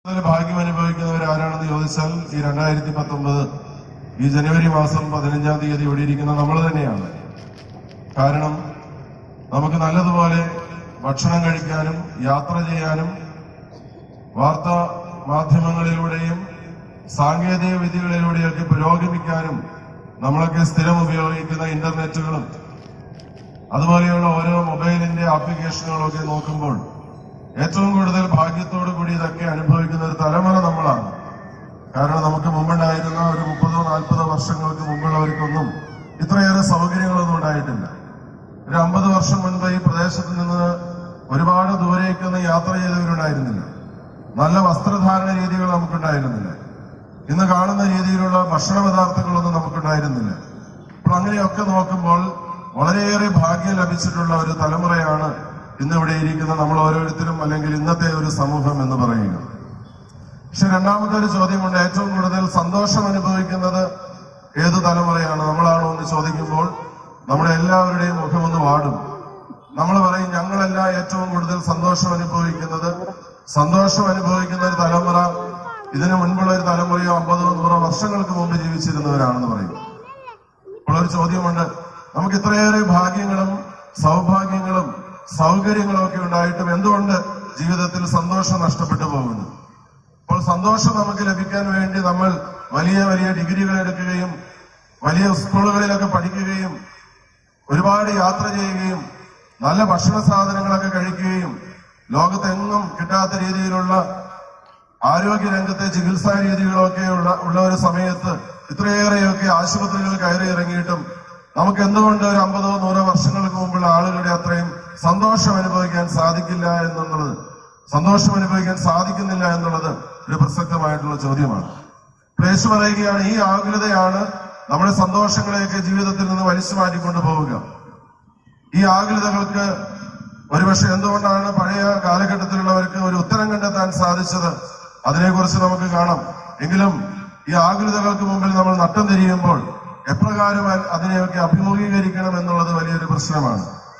കൂടുതൽ ഭാഗ്യം അനുഭവിക്കുന്നവർ ആരാണെന്ന് ചോദിച്ചാൽ ഈ രണ്ടായിരത്തി പത്തൊമ്പത് ഈ ജനുവരി മാസം പതിനഞ്ചാം തീയതി ഇവിടെ ഇരിക്കുന്ന നമ്മൾ തന്നെയാണ് കാരണം നമുക്ക് നല്ലതുപോലെ ഭക്ഷണം കഴിക്കാനും യാത്ര ചെയ്യാനും വാർത്താ മാധ്യമങ്ങളിലൂടെയും സാങ്കേതിക വിദ്യകളിലൂടെയൊക്കെ പുരോഗമിക്കാനും നമ്മളൊക്കെ സ്ഥിരം ഉപയോഗിക്കുന്ന ഇന്റർനെറ്റുകളും അതുപോലെയുള്ള ഓരോ മൊബൈലിന്റെ ആപ്ലിക്കേഷനുകളും ഒക്കെ നോക്കുമ്പോൾ ഏറ്റവും കൂടുതൽ ഭാഗ്യത്തോടു കൂടി ഇതൊക്കെ അനുഭവിക്കുന്ന ഒരു തലമുറ നമ്മളാണ് കാരണം നമുക്ക് മുമ്പുണ്ടായിരുന്ന ഒരു മുപ്പതോ നാൽപ്പതോ വർഷങ്ങൾക്ക് മുമ്പുള്ളവർക്കൊന്നും ഇത്രയേറെ സൗകര്യങ്ങളൊന്നും ഉണ്ടായിട്ടില്ല ഒരു അമ്പത് വർഷം മുൻപ് ഈ പ്രദേശത്ത് നിന്ന് ഒരുപാട് ദൂരേക്കൊന്നും യാത്ര ചെയ്തവരുണ്ടായിരുന്നില്ല നല്ല വസ്ത്രധാരണ രീതികൾ നമുക്കുണ്ടായിരുന്നില്ല ഇന്ന് കാണുന്ന രീതിയിലുള്ള ഭക്ഷണ പദാർത്ഥങ്ങളൊന്നും നമുക്കുണ്ടായിരുന്നില്ല അപ്പോൾ അങ്ങനെയൊക്കെ നോക്കുമ്പോൾ വളരെയേറെ ഭാഗ്യം ലഭിച്ചിട്ടുള്ള ഒരു തലമുറയാണ് ഇന്ന് ഇവിടെ ഇരിക്കുന്ന നമ്മൾ ഓരോരുത്തരും അല്ലെങ്കിൽ ഇന്നത്തെ ഒരു സമൂഹം എന്ന് പറയുക പക്ഷെ രണ്ടാമത്തെ ഒരു ചോദ്യമുണ്ട് ഏറ്റവും കൂടുതൽ സന്തോഷം അനുഭവിക്കുന്നത് ഏത് തലമുറയാണ് നമ്മളാണോ എന്ന് ചോദിക്കുമ്പോൾ നമ്മുടെ എല്ലാവരുടെയും മുഖം ഒന്ന് വാടും നമ്മൾ പറയും ഞങ്ങളല്ല ഏറ്റവും കൂടുതൽ സന്തോഷം അനുഭവിക്കുന്നത് സന്തോഷം അനുഭവിക്കുന്ന ഒരു തലമുറ ഇതിനു മുൻപുള്ള ഒരു തലമുറയോ അമ്പതോ നൂറോ വർഷങ്ങൾക്ക് മുമ്പ് ജീവിച്ചിരുന്നവരാണെന്ന് പറയും അപ്പോൾ ഒരു ചോദ്യമുണ്ട് നമുക്ക് ഇത്രയേറെ ഭാഗ്യങ്ങളും സൗഭാഗ്യങ്ങളും സൗകര്യങ്ങളും ഒക്കെ ഉണ്ടായിട്ടും എന്തുകൊണ്ട് ജീവിതത്തിൽ സന്തോഷം നഷ്ടപ്പെട്ടു പോകുന്നു അപ്പോൾ സന്തോഷം നമുക്ക് ലഭിക്കാൻ വേണ്ടി നമ്മൾ വലിയ വലിയ ഡിഗ്രികൾ എടുക്കുകയും വലിയ സ്കൂളുകളിലൊക്കെ പഠിക്കുകയും ഒരുപാട് യാത്ര ചെയ്യുകയും നല്ല ഭക്ഷണ സാധനങ്ങളൊക്കെ കഴിക്കുകയും ലോകത്തെങ്ങും കിട്ടാത്ത രീതിയിലുള്ള ആരോഗ്യ രംഗത്തെ ചികിത്സാ രീതികളൊക്കെ ഉള്ള ഉള്ള ഒരു സമയത്ത് ഇത്രയേറെയൊക്കെ ആശുപത്രികൾ കയറി ഇറങ്ങിയിട്ടും നമുക്ക് എന്തുകൊണ്ട് ഒരു അമ്പതോ നൂറോ വർഷങ്ങൾക്ക് മുമ്പുള്ള ആളുകളുടെ അത്രയും സന്തോഷം അനുഭവിക്കാൻ സാധിക്കില്ല എന്നുള്ളത് സന്തോഷം അനുഭവിക്കാൻ സാധിക്കുന്നില്ല എന്നുള്ളത് ഒരു പ്രസക്തമായിട്ടുള്ള ചോദ്യമാണ് യേശു പറയുകയാണ് ഈ ആകുലതയാണ് നമ്മുടെ സന്തോഷങ്ങളെയൊക്കെ ജീവിതത്തിൽ നിന്ന് വലിച്ചു മാറ്റിക്കൊണ്ടു പോവുക ഈ ആകുലതകൾക്ക് ഒരുപക്ഷെ എന്തുകൊണ്ടാണ് പഴയ കാലഘട്ടത്തിലുള്ളവർക്ക് ഒരു ഉത്തരം കണ്ടെത്താൻ സാധിച്ചത് അതിനെക്കുറിച്ച് നമുക്ക് കാണാം എങ്കിലും ഈ ആകുലതകൾക്ക് മുമ്പിൽ നമ്മൾ നട്ടം തിരിയുമ്പോൾ എപ്രകാരം അ- അതിനെയൊക്കെ അഭിമുഖീകരിക്കണം എന്നുള്ളത് വലിയൊരു പ്രശ്നമാണ്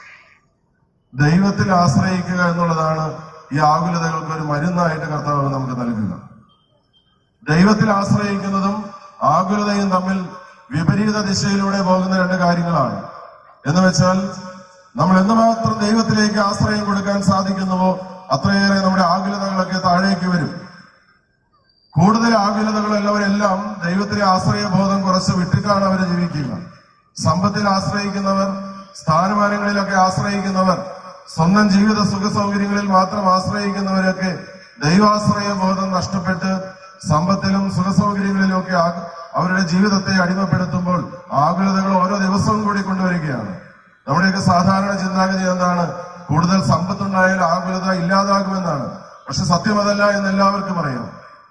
ദൈവത്തിൽ ആശ്രയിക്കുക എന്നുള്ളതാണ് ഈ ആകുലതകൾക്ക് ഒരു മരുന്നായിട്ട് കർത്താവ് നമുക്ക് നൽകുക ദൈവത്തിൽ ആശ്രയിക്കുന്നതും ആകുലതയും തമ്മിൽ വിപരീത ദിശയിലൂടെ പോകുന്ന രണ്ട് കാര്യങ്ങളാണ് എന്ന് വെച്ചാൽ നമ്മൾ എന്തുമാത്രം ദൈവത്തിലേക്ക് ആശ്രയം കൊടുക്കാൻ സാധിക്കുന്നുവോ അത്രയേറെ നമ്മുടെ ആകുലതകളൊക്കെ താഴേക്ക് വരും കൂടുതൽ ആകുലതകളുള്ളവരെല്ലാം ദൈവത്തിലെ ആശ്രയബോധം കുറച്ച് വിട്ടിട്ടാണ് അവർ ജീവിക്കുക സമ്പത്തിൽ ആശ്രയിക്കുന്നവർ സ്ഥാനമാനങ്ങളിലൊക്കെ ആശ്രയിക്കുന്നവർ സ്വന്തം ജീവിത സുഖ സൗകര്യങ്ങളിൽ മാത്രം ആശ്രയിക്കുന്നവരൊക്കെ ദൈവാശ്രയ ബോധം നഷ്ടപ്പെട്ട് സമ്പത്തിലും സുഖ സൗകര്യങ്ങളിലും ഒക്കെ ആ- അവരുടെ ജീവിതത്തെ അടിമപ്പെടുത്തുമ്പോൾ ആകുലതകൾ ഓരോ ദിവസവും കൂടി കൊണ്ടുവരികയാണ് നമ്മുടെയൊക്കെ സാധാരണ ചിന്താഗതി എന്താണ് കൂടുതൽ സമ്പത്തുണ്ടായാൽ ആകുലത ഇല്ലാതാകുമെന്നാണ് പക്ഷെ സത്യം അതല്ല എന്ന് എല്ലാവർക്കും അറിയാം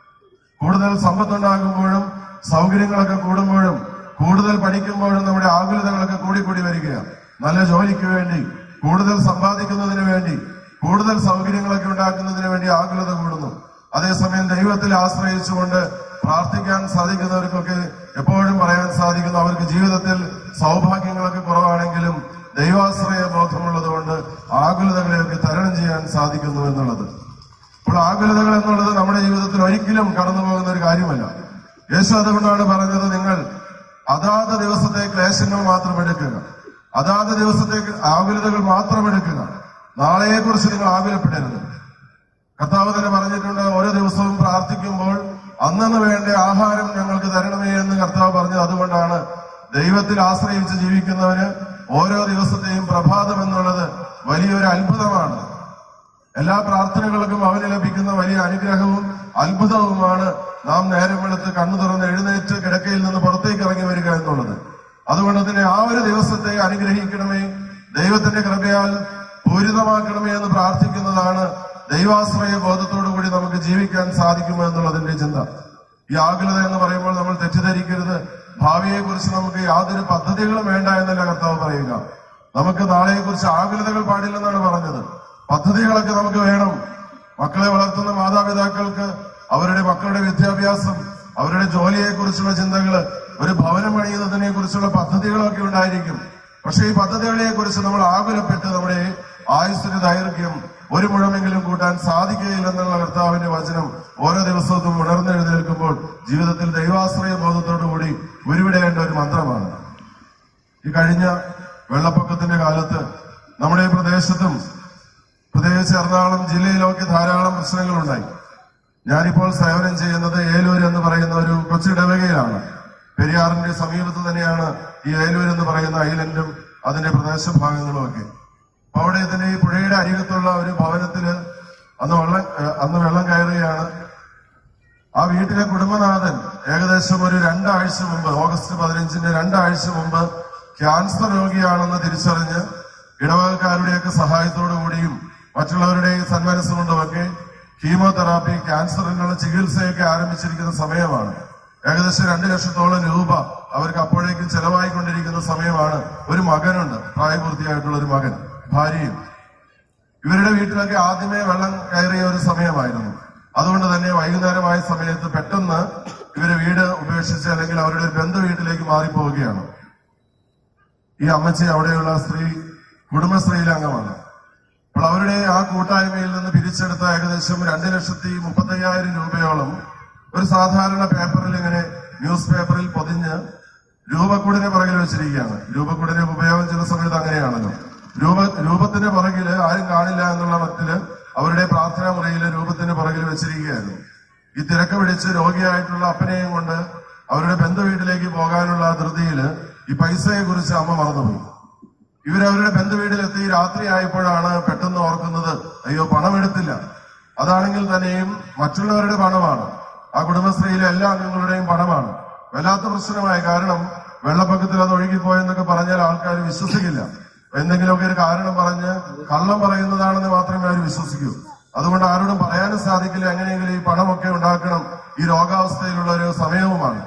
കൂടുതൽ സമ്പത്തുണ്ടാകുമ്പോഴും സൗകര്യങ്ങളൊക്കെ കൂടുമ്പോഴും കൂടുതൽ പഠിക്കുമ്പോഴും നമ്മുടെ ആകുലതകളൊക്കെ കൂടിക്കൂടി വരികയാണ് നല്ല ജോലിക്ക് വേണ്ടി കൂടുതൽ സമ്പാദിക്കുന്നതിന് വേണ്ടി കൂടുതൽ സൗകര്യങ്ങളൊക്കെ ഉണ്ടാക്കുന്നതിന് വേണ്ടി ആകുലത കൂടുന്നു അതേസമയം ദൈവത്തിൽ ആശ്രയിച്ചുകൊണ്ട് പ്രാർത്ഥിക്കാൻ സാധിക്കുന്നവർക്കൊക്കെ എപ്പോഴും പറയാൻ സാധിക്കുന്നു അവർക്ക് ജീവിതത്തിൽ സൗഭാഗ്യങ്ങളൊക്കെ കുറവാണെങ്കിലും ദൈവാശ്രയ ബോധമുള്ളത് കൊണ്ട് ആകുലതകളെയൊക്കെ തരണം ചെയ്യാൻ സാധിക്കുന്നു എന്നുള്ളത് അപ്പോൾ ആകുലതകൾ എന്നുള്ളത് നമ്മുടെ ജീവിതത്തിൽ ഒരിക്കലും കടന്നു പോകുന്ന ഒരു കാര്യമല്ല യേശു അതുകൊണ്ടാണ് പറഞ്ഞത് നിങ്ങൾ അതാത് ദിവസത്തെ ക്ലേശങ്ങൾ മാത്രം എടുക്കുക അതാത് ദിവസത്തെ ആകുലതകൾ മാത്രം എടുക്കുക നാളെയെക്കുറിച്ച് നിങ്ങൾ ആകുലപ്പെടരുത് കർത്താവ് തന്നെ പറഞ്ഞിട്ടുണ്ട് ഓരോ ദിവസവും പ്രാർത്ഥിക്കുമ്പോൾ അന്നു വേണ്ട ആഹാരം ഞങ്ങൾക്ക് തരണമേ എന്ന് കർത്താവ് പറഞ്ഞത് അതുകൊണ്ടാണ് ദൈവത്തിൽ ആശ്രയിച്ച് ജീവിക്കുന്നവന് ഓരോ ദിവസത്തെയും പ്രഭാതം എന്നുള്ളത് വലിയൊരു അത്ഭുതമാണ് എല്ലാ പ്രാർത്ഥനകൾക്കും അവന് ലഭിക്കുന്ന വലിയ അനുഗ്രഹവും അത്ഭുതവുമാണ് നാം നേരം വെളുത്ത് കണ്ണു തുറന്ന് എഴുന്നേറ്റ് കിടക്കയിൽ നിന്ന് പുറത്തേക്ക് ഇറങ്ങി വരിക എന്നുള്ളത് അതുകൊണ്ട് തന്നെ ആ ഒരു ദിവസത്തെ അനുഗ്രഹിക്കണമേ ദൈവത്തിന്റെ കൃപയാൽ പൂരിതമാക്കണമേ എന്ന് പ്രാർത്ഥിക്കുന്നതാണ് ദൈവാശ്രയ ബോധത്തോടു കൂടി നമുക്ക് ജീവിക്കാൻ സാധിക്കുമോ എന്നുള്ളതിന്റെ ചിന്ത ഈ ആകുലത എന്ന് പറയുമ്പോൾ നമ്മൾ തെറ്റിദ്ധരിക്കരുത് ഭാവിയെ കുറിച്ച് നമുക്ക് യാതൊരു പദ്ധതികളും വേണ്ട എന്നല്ല കർത്താവ് പറയുക നമുക്ക് നാളെയെ കുറിച്ച് ആകുലതകൾ പാടില്ലെന്നാണ് പറഞ്ഞത് പദ്ധതികളൊക്കെ നമുക്ക് വേണം മക്കളെ വളർത്തുന്ന മാതാപിതാക്കൾക്ക് അവരുടെ മക്കളുടെ വിദ്യാഭ്യാസം അവരുടെ ജോലിയെ കുറിച്ചുള്ള ചിന്തകള് ഒരു ഭവനം പണിയുന്നതിനെ കുറിച്ചുള്ള പദ്ധതികളൊക്കെ ഉണ്ടായിരിക്കും പക്ഷെ ഈ പദ്ധതികളെ കുറിച്ച് നമ്മൾ ആകുലപ്പെട്ട് നമ്മുടെ ആയുസ്സിന് ദൈർഘ്യം ഒരു മുഴമെങ്കിലും കൂട്ടാൻ സാധിക്കുകയില്ലെന്നുള്ള കർത്താവിന്റെ വചനം ഓരോ ദിവസവും ഉണർന്നെഴുന്നേൽക്കുമ്പോൾ ജീവിതത്തിൽ ദൈവാശ്രയ ബോധത്തോടുകൂടി ഉരുവിടേണ്ട ഒരു മന്ത്രമാണ് ഈ കഴിഞ്ഞ വെള്ളപ്പൊക്കത്തിന്റെ കാലത്ത് നമ്മുടെ ഈ പ്രദേശത്തും പ്രത്യേകിച്ച് എറണാകുളം ജില്ലയിലൊക്കെ ധാരാളം പ്രശ്നങ്ങളുണ്ടായി ഞാനിപ്പോൾ സേവനം ചെയ്യുന്നത് ഏലൂർ എന്ന് പറയുന്ന ഒരു കൊച്ചിടവകയിലാണ് പെരിയാറിന്റെ സമീപത്ത് തന്നെയാണ് ഈ ഏലൂർ എന്ന് പറയുന്ന ഐലൻഡും അതിന്റെ പ്രദേശഭാഗങ്ങളും ഒക്കെ അപ്പൊ അവിടെ തന്നെ ഈ പുഴയുടെ അരികത്തുള്ള ഒരു ഭവനത്തില് അന്ന് വെള്ളം ഏഹ് അന്ന് വെള്ളം കയറുകയാണ് ആ വീട്ടിലെ കുടുംബനാഥൻ ഏകദേശം ഒരു രണ്ടാഴ്ച മുമ്പ് ഓഗസ്റ്റ് പതിനഞ്ചിന്റെ രണ്ടാഴ്ച മുമ്പ് ക്യാൻസർ രോഗിയാണെന്ന് തിരിച്ചറിഞ്ഞ് ഇടവകക്കാരുടെയൊക്കെ സഹായത്തോടു കൂടിയും മറ്റുള്ളവരുടെ സന്മനസ്സുകൊണ്ടുമൊക്കെ കീമോതെറാപ്പി ക്യാൻസറിനുള്ള ചികിത്സയൊക്കെ ആരംഭിച്ചിരിക്കുന്ന സമയമാണ് ഏകദേശം രണ്ട് ലക്ഷത്തോളം രൂപ അവർക്ക് അപ്പോഴേക്കും ചെലവായിക്കൊണ്ടിരിക്കുന്ന സമയമാണ് ഒരു മകനുണ്ട് പ്രായപൂർത്തിയായിട്ടുള്ള ഒരു മകൻ ഭാര്യയും ഇവരുടെ വീട്ടിലൊക്കെ ആദ്യമേ വെള്ളം കയറിയ ഒരു സമയമായിരുന്നു അതുകൊണ്ട് തന്നെ വൈകുന്നേരമായ സമയത്ത് പെട്ടെന്ന് ഇവര് വീട് ഉപേക്ഷിച്ച് അല്ലെങ്കിൽ അവരുടെ ഒരു ബന്ധു വീട്ടിലേക്ക് മാറിപ്പോവുകയാണ് ഈ അമ്മച്ചി അവിടെയുള്ള സ്ത്രീ കുടുംബശ്രീയിലെ അംഗമാണ് അപ്പോൾ അവരുടെ ആ കൂട്ടായ്മയിൽ നിന്ന് പിരിച്ചെടുത്ത ഏകദേശം രണ്ട് ലക്ഷത്തി മുപ്പത്തയ്യായിരം രൂപയോളം ഒരു സാധാരണ പേപ്പറിൽ ഇങ്ങനെ ന്യൂസ് പേപ്പറിൽ പൊതിഞ്ഞ് രൂപക്കൂടിനെ പുറകിൽ വെച്ചിരിക്കുകയാണ് രൂപക്കൂടിന്റെ ഉപയോഗം ചില സമയത്ത് അങ്ങനെയാണല്ലോ രൂപ രൂപത്തിന്റെ പുറകില് ആരും കാണില്ല എന്നുള്ള മട്ടില് അവരുടെ പ്രാർത്ഥനാ മുറിയില് രൂപത്തിന്റെ പുറകിൽ വെച്ചിരിക്കുകയായിരുന്നു ഈ തിരക്ക് പിടിച്ച് രോഗിയായിട്ടുള്ള അപ്പനെയും കൊണ്ട് അവരുടെ ബന്ധു വീട്ടിലേക്ക് പോകാനുള്ള ധൃതിയില് ഈ പൈസയെ കുറിച്ച് അമ്മ മറന്നുപോയി ഇവരവരുടെ ബന്ധുവീട്ടിലെത്തി രാത്രി ആയപ്പോഴാണ് പെട്ടെന്ന് ഓർക്കുന്നത് അയ്യോ പണം എടുത്തില്ല അതാണെങ്കിൽ തന്നെയും മറ്റുള്ളവരുടെ പണമാണ് ആ കുടുംബശ്രീയിലെ എല്ലാ അംഗങ്ങളുടെയും പണമാണ് വല്ലാത്ത പ്രശ്നമായ കാരണം വെള്ളപ്പൊക്കത്തിൽ അത് ഒഴുകിപ്പോയെന്നൊക്കെ പറഞ്ഞാൽ ആൾക്കാർ വിശ്വസിക്കില്ല എന്തെങ്കിലുമൊക്കെ ഒരു കാരണം പറഞ്ഞ് കള്ളം പറയുന്നതാണെന്ന് മാത്രമേ അവർ വിശ്വസിക്കൂ അതുകൊണ്ട് ആരോടും പറയാനും സാധിക്കില്ല എങ്ങനെയെങ്കിലും ഈ പണമൊക്കെ ഉണ്ടാക്കണം ഈ രോഗാവസ്ഥയിലുള്ള ഒരു സമയവുമാണ്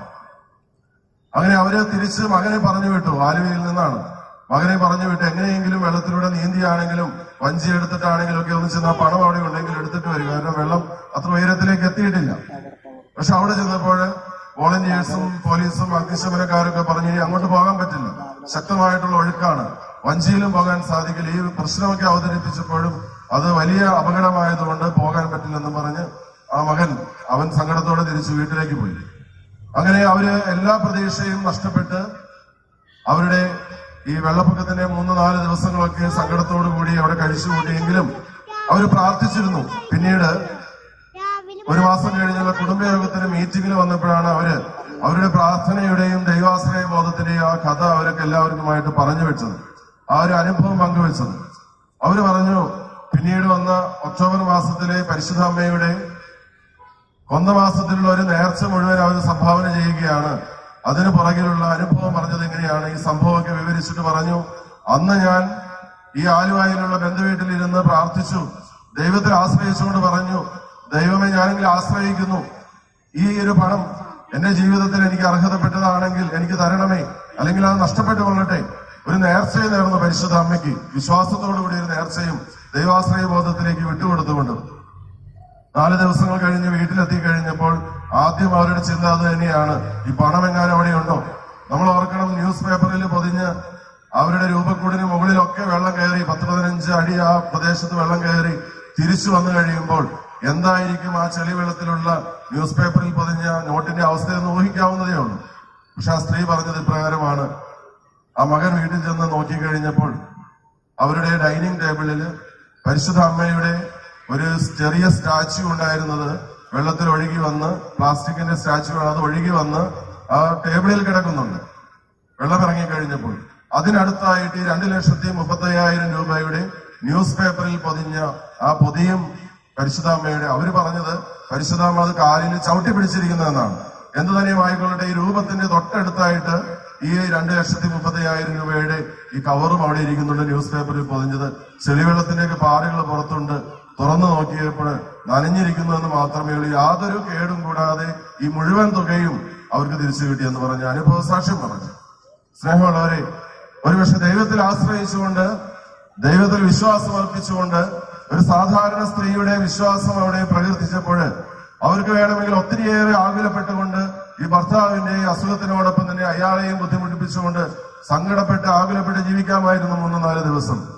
അങ്ങനെ അവര് തിരിച്ച് മകനെ പറഞ്ഞു വിട്ടു ആലുവയിൽ നിന്നാണ് മകനെ പറഞ്ഞു വിട്ട് എങ്ങനെയെങ്കിലും വെള്ളത്തിലൂടെ നീന്തിയാണെങ്കിലും വഞ്ചി എടുത്തിട്ടാണെങ്കിലും ഒക്കെ ഒന്ന് ചെന്ന് ആ പണം അവിടെ ഉണ്ടെങ്കിൽ എടുത്തിട്ട് വരും കാരണം വെള്ളം അത്ര ഉയരത്തിലേക്ക് എത്തിയിട്ടില്ല പക്ഷെ അവിടെ ചെന്നപ്പോൾ വോളണ്ടിയേഴ്സും പോലീസും അഗ്നിശമനക്കാരൊക്കെ പറഞ്ഞു ഇനി അങ്ങോട്ട് പോകാൻ പറ്റില്ല ശക്തമായിട്ടുള്ള ഒഴുക്കാണ് വഞ്ചിയിലും പോകാൻ സാധിക്കില്ല ഈ പ്രശ്നമൊക്കെ അവതരിപ്പിച്ചപ്പോഴും അത് വലിയ അപകടമായതുകൊണ്ട് പോകാൻ പറ്റില്ലെന്ന് പറഞ്ഞ് ആ മകൻ അവൻ സങ്കടത്തോടെ തിരിച്ച് വീട്ടിലേക്ക് പോയി അങ്ങനെ അവര് എല്ലാ പ്രതീക്ഷയും നഷ്ടപ്പെട്ട് അവരുടെ ഈ വെള്ളപ്പൊക്കത്തിന്റെ മൂന്ന് നാല് ദിവസങ്ങളൊക്കെ സങ്കടത്തോടു കൂടി അവിടെ കഴിച്ചുകൂട്ടിയെങ്കിലും അവർ പ്രാർത്ഥിച്ചിരുന്നു പിന്നീട് ഒരു മാസം കഴിഞ്ഞുള്ള കുടുംബയോഗത്തിന് മീറ്റിംഗിൽ വന്നപ്പോഴാണ് അവര് അവരുടെ പ്രാർത്ഥനയുടെയും ദൈവാശ്രയ ബോധത്തിന്റെയും ആ കഥ അവർക്ക് എല്ലാവർക്കുമായിട്ട് പറഞ്ഞു വെച്ചത് ആ ഒരു അനുഭവം പങ്കുവെച്ചത് അവര് പറഞ്ഞു പിന്നീട് വന്ന ഒക്ടോബർ മാസത്തിലെ പരിശുദ്ധ അമ്മയുടെ കൊന്ന മാസത്തിലുള്ള ഒരു നേർച്ച മുഴുവൻ അവർ സംഭാവന ചെയ്യുകയാണ് അതിന് പുറകിലുള്ള അനുഭവം പറഞ്ഞത് എങ്ങനെയാണ് ഈ സംഭവമൊക്കെ വിവരിച്ചിട്ട് പറഞ്ഞു അന്ന് ഞാൻ ഈ ആലുവായിലുള്ള ബന്ധുവീട്ടിലിരുന്ന് പ്രാർത്ഥിച്ചു ദൈവത്തിൽ ആശ്രയിച്ചുകൊണ്ട് പറഞ്ഞു ദൈവമെ ഞാനെങ്കിൽ ആശ്രയിക്കുന്നു ഈ ഒരു പണം എന്റെ ജീവിതത്തിൽ എനിക്ക് അർഹതപ്പെട്ടതാണെങ്കിൽ എനിക്ക് തരണമേ അല്ലെങ്കിൽ അത് നഷ്ടപ്പെട്ടു കൊള്ളട്ടെ ഒരു നേർച്ചയെ നേർന്നു പരിശുദ്ധ അമ്മയ്ക്ക് വിശ്വാസത്തോടു കൂടി ഒരു നേർച്ചയും ദൈവാശ്രയ ബോധത്തിലേക്ക് വിട്ടുകൊടുത്തുകൊണ്ട് നാല് ദിവസങ്ങൾ കഴിഞ്ഞ് വീട്ടിലെത്തി കഴിഞ്ഞപ്പോൾ ആദ്യം അവരുടെ ചിന്ത അത് തന്നെയാണ് ഈ പണം എങ്ങാനും അവിടെയുണ്ടോ നമ്മൾ ഓർക്കണം ന്യൂസ് പേപ്പറിൽ പൊതിഞ്ഞ് അവരുടെ രൂപക്കൂടിന് മുകളിലൊക്കെ വെള്ളം കയറി പത്ത് പതിനഞ്ച് അടി ആ പ്രദേശത്ത് വെള്ളം കയറി തിരിച്ചു വന്നു കഴിയുമ്പോൾ എന്തായിരിക്കും ആ ചെളി വെള്ളത്തിലുള്ള ന്യൂസ് പേപ്പറിൽ പൊതിഞ്ഞ നോട്ടിന്റെ അവസ്ഥയെന്ന് ഊഹിക്കാവുന്നതേ ഉള്ളൂ പക്ഷെ ആ സ്ത്രീ പറഞ്ഞത് ഇപ്രകാരമാണ് ആ മകൻ വീട്ടിൽ ചെന്ന് നോക്കിക്കഴിഞ്ഞപ്പോൾ അവരുടെ ഡൈനിങ് ടേബിളിൽ പരിശുദ്ധ അമ്മയുടെ ഒരു ചെറിയ സ്റ്റാച്യു ഉണ്ടായിരുന്നത് വെള്ളത്തിൽ ഒഴുകി വന്ന് പ്ലാസ്റ്റിക്കിന്റെ സ്റ്റാച്യു ആണ് അത് ഒഴുകി വന്ന് ആ ടേബിളിൽ കിടക്കുന്നുണ്ട് വെള്ളം ഇറങ്ങി കഴിഞ്ഞപ്പോൾ അതിനടുത്തായിട്ട് ഈ രണ്ട് ലക്ഷത്തി മുപ്പത്തയ്യായിരം രൂപയുടെ ന്യൂസ് പേപ്പറിൽ പൊതിഞ്ഞ ആ പൊതിയും പരിശുദ്ധാമ്മയുടെ അവര് പറഞ്ഞത് പരിശുദ്ധാമ്മ അത് കാലിൽ ചവിട്ടി പിടിച്ചിരിക്കുന്നതെന്നാണ് എന്തു തന്നെയും ആയിക്കൊള്ളട്ടെ ഈ രൂപത്തിന്റെ തൊട്ടടുത്തായിട്ട് ഈ രണ്ട് ലക്ഷത്തി മുപ്പത്തയ്യായിരം രൂപയുടെ ഈ കവറും അവിടെ ഇരിക്കുന്നുണ്ട് ന്യൂസ് പേപ്പറിൽ പൊതിഞ്ഞത് ചെളിവെള്ളത്തിന്റെ ഒക്കെ പാടുകൾ പുറത്തുണ്ട് തുറന്നു നോക്കിയപ്പോൾ നനഞ്ഞിരിക്കുന്നു എന്ന് മാത്രമേ ഉള്ളൂ യാതൊരു കേടും കൂടാതെ ഈ മുഴുവൻ തുകയും അവർക്ക് തിരിച്ചു കിട്ടിയെന്ന് പറഞ്ഞ അനുഭവ സാക്ഷ്യം പറഞ്ഞു സ്നേഹമുള്ളവരെ ഒരുപക്ഷെ ദൈവത്തിൽ ആശ്രയിച്ചുകൊണ്ട് ദൈവത്തിൽ വിശ്വാസം അർപ്പിച്ചുകൊണ്ട് ഒരു സാധാരണ സ്ത്രീയുടെ വിശ്വാസം അവിടെ പ്രകീർത്തിച്ചപ്പോൾ അവർക്ക് വേണമെങ്കിൽ ഒത്തിരിയേറെ ആകുലപ്പെട്ടുകൊണ്ട് ഈ ഭർത്താവിന്റെ അസുഖത്തിനോടൊപ്പം തന്നെ അയാളെയും ബുദ്ധിമുട്ടിപ്പിച്ചുകൊണ്ട് സങ്കടപ്പെട്ട് ആകുലപ്പെട്ട് ജീവിക്കാമായിരുന്നു മൂന്ന് നാല് ദിവസം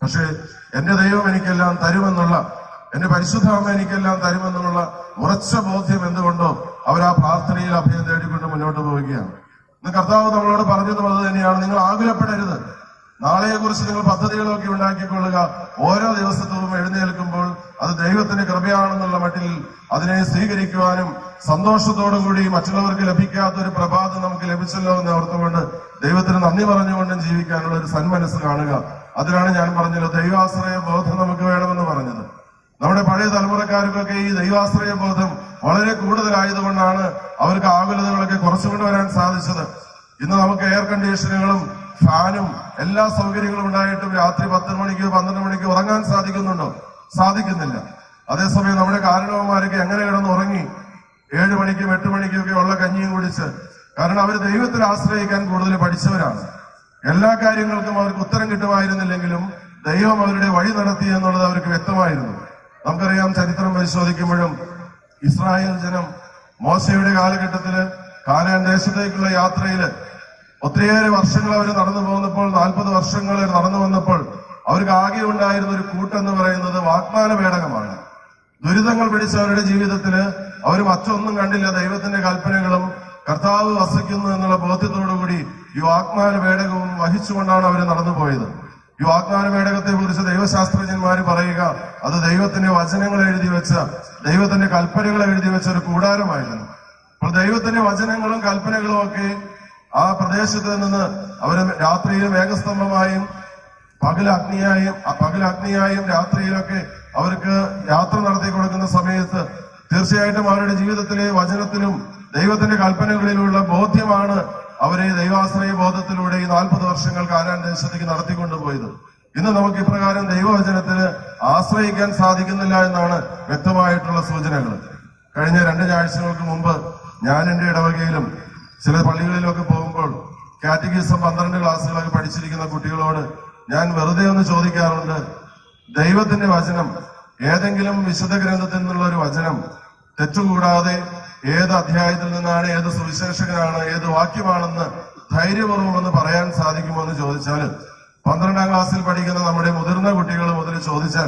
പക്ഷേ എന്റെ ദൈവം എനിക്കെല്ലാം തരുമെന്നുള്ള എന്റെ പരിശുദ്ധാമ എനിക്കെല്ലാം തരുമെന്നുള്ള ഉറച്ച ബോധ്യം എന്തുകൊണ്ടോ അവർ ആ പ്രാർത്ഥനയിൽ അഭയം തേടിക്കൊണ്ട് മുന്നോട്ട് പോവുകയാണ് ഇന്ന് കർത്താവ് നമ്മളോട് പറഞ്ഞതും അത് തന്നെയാണ് നിങ്ങൾ ആകുലപ്പെടരുത് നാളെയെ കുറിച്ച് നിങ്ങൾ പദ്ധതികളൊക്കെ ഉണ്ടാക്കിക്കൊള്ളുക ഓരോ ദിവസവും എഴുന്നേൽക്കുമ്പോൾ അത് ദൈവത്തിന്റെ കൃപയാണെന്നുള്ള മട്ടിൽ അതിനെ സ്വീകരിക്കുവാനും സന്തോഷത്തോടുകൂടി മറ്റുള്ളവർക്ക് ലഭിക്കാത്ത ഒരു പ്രഭാതം നമുക്ക് ലഭിച്ചല്ലോ എന്ന് ഓർത്തുകൊണ്ട് ദൈവത്തിന് നന്ദി പറഞ്ഞുകൊണ്ടും ജീവിക്കാനുള്ള ഒരു സന്മനസ് കാണുക അതിനാണ് ഞാൻ പറഞ്ഞത് ദൈവാശ്രയ ബോധം നമുക്ക് വേണമെന്ന് പറഞ്ഞത് നമ്മുടെ പഴയ തലമുറക്കാർക്കൊക്കെ ഈ ദൈവാശ്രയ ബോധം വളരെ കൂടുതലായതുകൊണ്ടാണ് അവർക്ക് ആകുലതകളൊക്കെ കുറച്ചുകൊണ്ട് വരാൻ സാധിച്ചത് ഇന്ന് നമുക്ക് എയർ കണ്ടീഷനുകളും ഫാനും എല്ലാ സൗകര്യങ്ങളും ഉണ്ടായിട്ടും രാത്രി പത്ത് മണിക്ക് പന്ത്രണ്ട് മണിക്ക് ഉറങ്ങാൻ സാധിക്കുന്നുണ്ടോ സാധിക്കുന്നില്ല അതേസമയം നമ്മുടെ കാരണവന്മാരൊക്കെ എങ്ങനെ കിടന്ന് ഉറങ്ങി ഏഴ് മണിക്കും എട്ട് മണിക്കും ഒക്കെ ഉള്ള കഞ്ഞിയും കുടിച്ച് കാരണം അവർ ദൈവത്തിൽ ആശ്രയിക്കാൻ കൂടുതൽ പഠിച്ചവരാണ് എല്ലാ കാര്യങ്ങൾക്കും അവർക്ക് ഉത്തരം കിട്ടുമായിരുന്നില്ലെങ്കിലും ദൈവം അവരുടെ വഴി നടത്തി എന്നുള്ളത് അവർക്ക് വ്യക്തമായിരുന്നു നമുക്കറിയാം ചരിത്രം പരിശോധിക്കുമ്പോഴും ഇസ്രായേൽ ജനം മോശയുടെ കാലഘട്ടത്തില് കാനാൻ ദേശത്തേക്കുള്ള യാത്രയില് ഒത്തിരിയേറെ വർഷങ്ങൾ അവർ നടന്നു പോകുന്നപ്പോൾ നാൽപ്പത് വർഷങ്ങൾ നടന്നു വന്നപ്പോൾ അവർക്ക് ആകെ ഉണ്ടായിരുന്ന ഒരു കൂട്ടെന്ന് പറയുന്നത് വാഗ്ദാന പേടകമാണ് ദുരിതങ്ങൾ പിടിച്ച അവരുടെ ജീവിതത്തില് അവർ മറ്റൊന്നും കണ്ടില്ല ദൈവത്തിന്റെ കൽപ്പനകളും കർത്താവ് വസിക്കുന്നു എന്നുള്ള ബോധ്യത്തോടുകൂടി ഈ വാഗ്ദാന പേടകവും വഹിച്ചുകൊണ്ടാണ് അവർ നടന്നുപോയത് ഈ വാഗ്ദാന പേടകത്തെ കുറിച്ച് ദൈവശാസ്ത്രജ്ഞന്മാർ പറയുക അത് ദൈവത്തിന്റെ വചനങ്ങൾ എഴുതി വെച്ച ദൈവത്തിന്റെ കൽപ്പനകൾ എഴുതി വെച്ച ഒരു കൂടാരമായിരുന്നു അപ്പോൾ ദൈവത്തിന്റെ വചനങ്ങളും കൽപ്പനകളും ഒക്കെ ആ പ്രദേശത്ത് നിന്ന് അവർ രാത്രിയിൽ മേഘസ്തംഭമായും പകൽ അഗ്നിയായും പകൽ അഗ്നിയായും രാത്രിയിലൊക്കെ അവർക്ക് യാത്ര നടത്തി കൊടുക്കുന്ന സമയത്ത് തീർച്ചയായിട്ടും അവരുടെ ജീവിതത്തിലെ വചനത്തിലും ദൈവത്തിന്റെ കൽപ്പനകളിലുള്ള ബോധ്യമാണ് അവരെ ദൈവാശ്രയ ബോധത്തിലൂടെ ഈ നാൽപ്പത് വർഷങ്ങൾ കാനാൻ ദേശത്തേക്ക് നടത്തിക്കൊണ്ടുപോയത് ഇന്ന് നമുക്ക് ഇപ്രകാരം ദൈവവചനത്തിന് ആശ്രയിക്കാൻ സാധിക്കുന്നില്ല എന്നാണ് വ്യക്തമായിട്ടുള്ള സൂചനകൾ കഴിഞ്ഞ രണ്ട് ഞാഴ്ചകൾക്ക് മുമ്പ് ഞാൻ എന്റെ ഇടവകയിലും ചില പള്ളികളിലൊക്കെ പോകുമ്പോൾ കാറ്റഗിസം പന്ത്രണ്ട് ക്ലാസ്സുകളൊക്കെ പഠിച്ചിരിക്കുന്ന കുട്ടികളോട് ഞാൻ വെറുതെ ഒന്ന് ചോദിക്കാറുണ്ട് ദൈവത്തിന്റെ വചനം ഏതെങ്കിലും വിശുദ്ധ ഗ്രന്ഥത്തിൽ നിന്നുള്ള ഒരു വചനം തെറ്റുകൂടാതെ ഏത് അധ്യായത്തിൽ നിന്നാണ് ഏത് സുവിശേഷകനാണ് ഏത് വാക്യമാണെന്ന് ധൈര്യപൂർവ്വം എന്ന് പറയാൻ സാധിക്കുമോ എന്ന് ചോദിച്ചാൽ പന്ത്രണ്ടാം ക്ലാസ്സിൽ പഠിക്കുന്ന നമ്മുടെ മുതിർന്ന കുട്ടികൾ മുതൽ ചോദിച്ചാൽ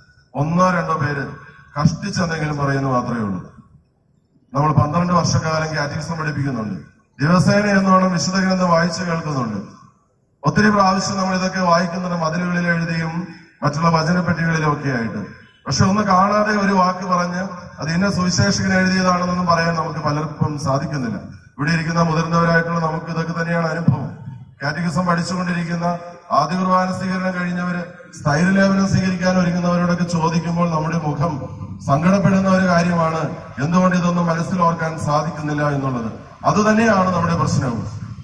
ഒന്നോ രണ്ടോ പേര് കഷ്ടിച്ചെന്തെങ്കിലും പറയുന്നു മാത്രമേ ഉള്ളൂ നമ്മൾ പന്ത്രണ്ട് വർഷക്കാലം കാറ്റഗിസം പഠിപ്പിക്കുന്നുണ്ട് ദിവസേന എന്നോണം വിശുദ്ധ ഗ്രന്ഥം വായിച്ചു കേൾക്കുന്നുണ്ട് ഒത്തിരി പ്രാവശ്യം നമ്മൾ ഇതൊക്കെ വായിക്കുന്നുണ്ട് മതിലുകളിൽ എഴുതിയും മറ്റുള്ള വചനപ്പെട്ടികളിലും ഒക്കെ ആയിട്ട് പക്ഷെ ഒന്ന് കാണാതെ ഒരു വാക്ക് പറഞ്ഞ് അത് ഇന്ന സുവിശേഷകൻ എഴുതിയതാണെന്നൊന്നും പറയാൻ നമുക്ക് പലർക്കും സാധിക്കുന്നില്ല ഇവിടെ ഇരിക്കുന്ന മുതിർന്നവരായിട്ടുള്ള നമുക്ക് ഇതൊക്കെ തന്നെയാണ് അനുഭവം കാറ്റഗിസം പഠിച്ചുകൊണ്ടിരിക്കുന്ന ആദ്യ കുർബാന സ്വീകരണം കഴിഞ്ഞവര് സ്ഥൈര്യലേപനം സ്വീകരിക്കാൻ ഒരുങ്ങുന്നവരോടൊക്കെ ചോദിക്കുമ്പോൾ നമ്മുടെ മുഖം സങ്കടപ്പെടുന്ന ഒരു കാര്യമാണ് എന്തുകൊണ്ട് ഇതൊന്നും മനസ്സിലോർക്കാൻ സാധിക്കുന്നില്ല എന്നുള്ളത് അതുതന്നെയാണ് നമ്മുടെ പ്രശ്നവും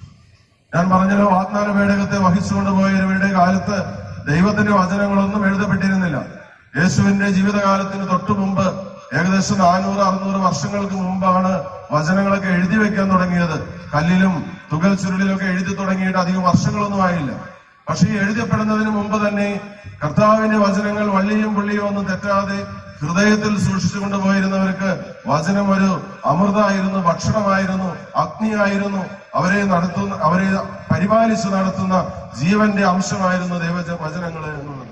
ഞാൻ പറഞ്ഞല്ലോ വാഗ്ദാന പേടകത്തെ വഹിച്ചുകൊണ്ട് പോയവരുടെ കാലത്ത് ദൈവത്തിന്റെ വചനങ്ങളൊന്നും എഴുതപ്പെട്ടിരുന്നില്ല യേശുവിന്റെ ജീവിതകാലത്തിന് തൊട്ടു മുമ്പ് ഏകദേശം നാനൂറ് അറുന്നൂറ് വർഷങ്ങൾക്ക് മുമ്പാണ് വചനങ്ങളൊക്കെ എഴുതി വെക്കാൻ തുടങ്ങിയത് കല്ലിലും തുകൽ ചുരുളിലൊക്കെ എഴുതി തുടങ്ങിയിട്ട് അധികം വർഷങ്ങളൊന്നും ആയില്ല പക്ഷെ ഈ എഴുതപ്പെടുന്നതിന് മുമ്പ് തന്നെ കർത്താവിന്റെ വചനങ്ങൾ വള്ളിയും പുള്ളിയും ഒന്നും തെറ്റാതെ ഹൃദയത്തിൽ സൂക്ഷിച്ചു കൊണ്ടുപോയിരുന്നവർക്ക് വചനം ഒരു അമൃതായിരുന്നു ഭക്ഷണമായിരുന്നു അഗ്നിയായിരുന്നു അവരെ നടത്തുന്ന അവരെ പരിപാലിച്ചു നടത്തുന്ന ജീവന്റെ അംശമായിരുന്നു ദൈവജ വചനങ്ങൾ എന്നുള്ളത്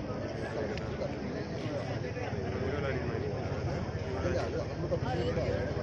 അല്ല അത് നമ്മളിപ്പോ